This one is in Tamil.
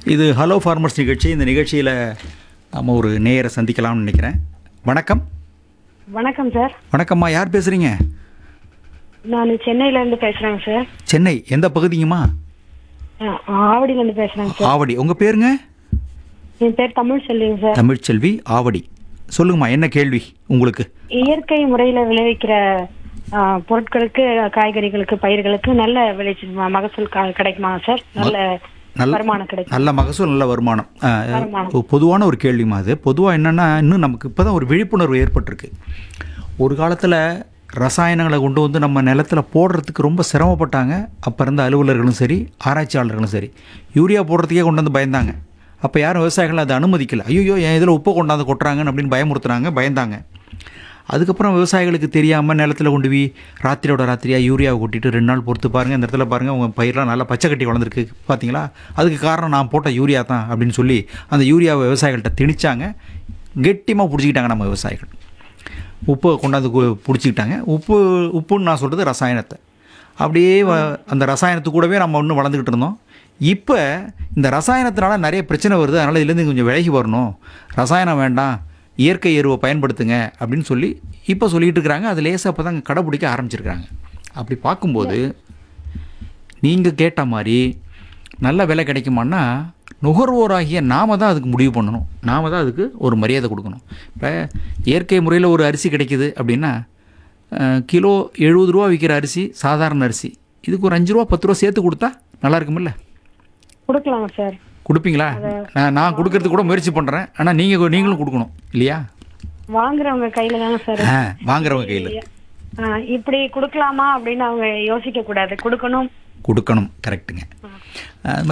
இது ஹலோ ஃபார்மர்ஸ் நிகழ்ச்சி இந்த நிகழ்ச்சியில் நம்ம ஒரு நேயரை சந்திக்கலாம்னு நினைக்கிறேன் வணக்கம் வணக்கம் சார் வணக்கம்மா யார் பேசுகிறீங்க நான் சென்னையில இருந்து பேசுறேங்க சார் சென்னை எந்த பகுதிங்கம்மா அஹ், ஆவடியில இருந்து பேசுறேங்க சார் ஆவடி உங்கள் பேருங்க என் பேர் தமிழ் செல்விங்க சார் தமிழ்ச்செல்வி ஆவடி சொல்லுங்கம்மா என்ன கேள்வி உங்களுக்கு இயற்கை முறையில விளைவிக்கிற அஹ், பொருட்களுக்கு காய்கறிகளுக்கு பயிர்களுக்கு நல்ல விளைச்சல் ம- மகசூல் க- கிடைக்குமா சார் நல்ல நல்ல வருமானம் கிடைக்கும் நல்ல மகசூல் நல்ல வருமானம் அஹ், வருமானம். ஒரு பொதுவான ஒரு கேள்விமா அது பொதுவாக என்னென்னா இன்னும் நமக்கு இப்போ தான் ஒரு விழிப்புணர்வு ஏற்பட்டிருக்கு ஒரு காலத்தில் ரசாயனங்களை கொண்டு வந்து நம்ம நிலத்துல போடுறதுக்கு ரொம்ப சிரமப்பட்டாங்க அப்போ இருந்த அலுவலர்களும் சரி ஆராய்ச்சியாளர்களும் சரி யூரியா போடுறதுக்கே கொண்டு வந்து பயந்தாங்க அப்போ யாரும் விவசாயிகள் அதை அனுமதிக்கல ஐயோ என் இதில் உப்பை கொண்டாந்து கொட்டுறாங்கன்னு அப்படின்னு பயமுறுத்துனாங்க பயந்தாங்க அதுக்கப்புறம் விவசாயிகளுக்கு தெரியாமல் நிலத்துல கொண்டு போய் ராத்திரியோட ராத்திரியாக யூரியாவை கொட்டிட்டு ரெண்டு நாள் பொறுத்து பாருங்கள் இந்த இடத்துல பாருங்கள் உங்கள் பயிரெலாம் நல்லா பச்சை கட்டி வளர்ந்துருக்கு பார்த்தீங்களா அதுக்கு காரணம் நான் போட்ட யூரியா தான் அப்படின்னு சொல்லி அந்த யூரியாவை விவசாயிகள்கிட்ட திணிச்சாங்க கெட்டியமாக பிடிச்சிக்கிட்டாங்க நம்ம விவசாயிகள் உப்பை கொண்டாந்து கு- பிடிச்சிக்கிட்டாங்க உப்பு உப்புன்னு நான் சொல்கிறது ரசாயனத்தை அப்படியே வ- அந்த ரசாயனத்து கூடவே நம்ம இன்னும் வளர்ந்துக்கிட்டு இருந்தோம் இப்போ இந்த ரசாயனத்தினால நிறைய பிரச்சனை வருது அதனால் இதுலேருந்து கொஞ்சம் விலகி வரணும் ரசாயனம் வேண்டாம் இயற்கை எருவை பயன்படுத்துங்க அப்படின்னு சொல்லி இப்போ சொல்லிட்டு இருக்கிறாங்க அது லேசாக இப்போ தான் கடைப்பிடிக்க ஆரம்பிச்சிருக்காங்க அப்படி பார்க்கும்போது நீங்கள் கேட்ட மாதிரி நல்ல விலை கிடைக்குமான்னா நுகர்வோராகிய நாம தான் அதுக்கு முடிவு பண்ணணும் நாம தான் அதுக்கு ஒரு மரியாதை கொடுக்கணும் இப்போ இயற்கை முறையில் ஒரு அரிசி கிடைக்குது அப்படின்னா அஹ், கிலோ எழுபது ரூபா விற்கிற அரிசி சாதாரண அரிசி இதுக்கு ஒரு அஞ்சு ரூபா பத்து ரூபா சேர்த்து கொடுத்தா நல்லா இருக்குமில்ல கொடுக்கலாங்க சார் கொடுப்பீங்களா நான் நான் கொடுக்கறதுக்கு கூட முயற்சி பண்ணுறேன் ஆனால் நீங்கள் நீங்களும் கொடுக்கணும் இல்லையா வாங்குறவங்க கையில தாங்க சார் ஆ வாங்குறவங்க கையில் அஹ், இப்படி கொடுக்கலாமா அப்படின்னு அவங்க யோசிக்க கூடாது கொடுக்கணும் கொடுக்கணும் கரெக்டுங்க அது